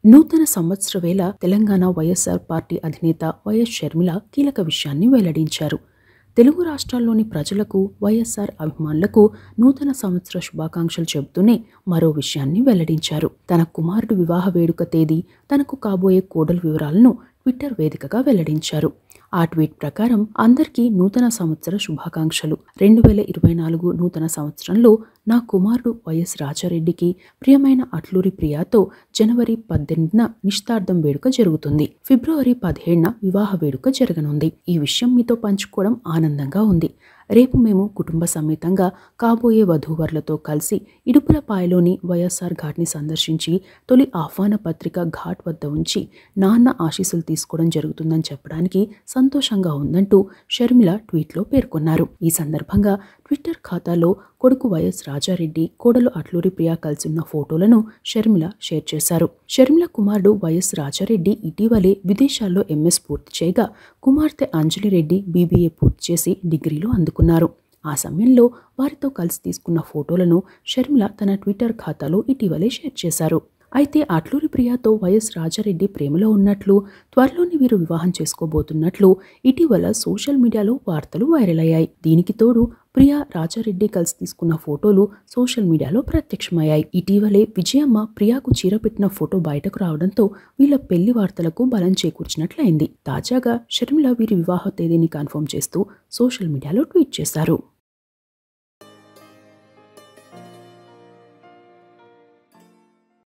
నూతన సంవత్సర వేళ తెలంగాణ వైఎస్ఆర్ పార్టీ అధినేత వైఎస్ షర్మిల కీలక విషయాన్ని వెల్లడించారు తెలుగు రాష్ట్రాల్లోని ప్రజలకు వైఎస్ఆర్ అభిమానులకు నూతన సంవత్సర శుభాకాంక్షలు చెబుతూనే మరో విషయాన్ని వెల్లడించారు తన కుమారుడు వివాహ వేడుక తేదీ తనకు కాబోయే కోడలు వివరాలను ట్విట్టర్ వేదికగా వెల్లడించారు ఆ ట్వీట్ ప్రకారం అందరికీ నూతన సంవత్సర శుభాకాంక్షలు రెండు వేల ఇరవై నాలుగు నూతన సంవత్సరంలో నా కుమారుడు వైఎస్ రాజారెడ్డికి ప్రియమైన అట్లూరి ప్రియాతో జనవరి పద్దెనిమిదిన నిశ్చితార్థం వేడుక జరుగుతుంది ఫిబ్రవరి పదిహేడున వివాహ వేడుక జరగనుంది ఈ విషయం మీతో పంచుకోవడం ఆనందంగా ఉంది రేపు మేము కుటుంబ సమేతంగా కాబోయే వధూవరులతో కలిసి ఇడుపులపాయలోని వైఎస్ఆర్ ఘాట్ని సందర్శించి తొలి ఆహ్వాన పత్రిక ఘాట్ వద్ద ఉంచి నాన్న ఆశీస్సులు తీసుకోవడం జరుగుతుందని చెప్పడానికి సంతోషంగా ఉందంటూ షర్మిల ట్వీట్లో పేర్కొన్నారు ఈ సందర్భంగా ట్విట్టర్ ఖాతాలో కొడుకు వైఎస్ రాజారెడ్డి కోడలు అట్లూరి ప్రియా కలిసి ఉన్న ఫోటోలను షర్మిల షేర్ చేశారు షర్మిల కుమారుడు వైఎస్ రాజారెడ్డి ఇటీవలే విదేశాల్లో ఎంఎస్ పూర్తి చేయగా కుమార్తె అంజలిరెడ్డి బీబీఏ పూర్తి చేసి డిగ్రీలో అందుకున్నారు ఆ సమయంలో వారితో కలిసి తీసుకున్న ఫోటోలను షర్మిల తన ట్విట్టర్ ఖాతాలో ఇటీవలే షేర్ చేశారు అయితే అట్లూరి ప్రియాతో వైఎస్ రాజారెడ్డి ప్రేమలో ఉన్నట్లు త్వరలోనే వీరు వివాహం చేసుకోబోతున్నట్లు ఇటీవల సోషల్ మీడియాలో వార్తలు వైరల్ అయ్యాయి దీనికి తోడు ప్రియా రాజారెడ్డి కలిసి తీసుకున్న ఫోటోలు సోషల్ మీడియాలో ప్రత్యక్షమయ్యాయి ఇటీవలే విజయమ్మ ప్రియాకు చీర పెట్టిన ఫోటో బయటకు రావడంతో వీళ్ళ పెళ్లి వార్తలకు బలం చేకూర్చినట్లయింది తాజాగా షర్మిల వీరి వివాహ తేదీని కన్ఫర్మ్ చేస్తూ సోషల్ మీడియాలో ట్వీట్ చేశారు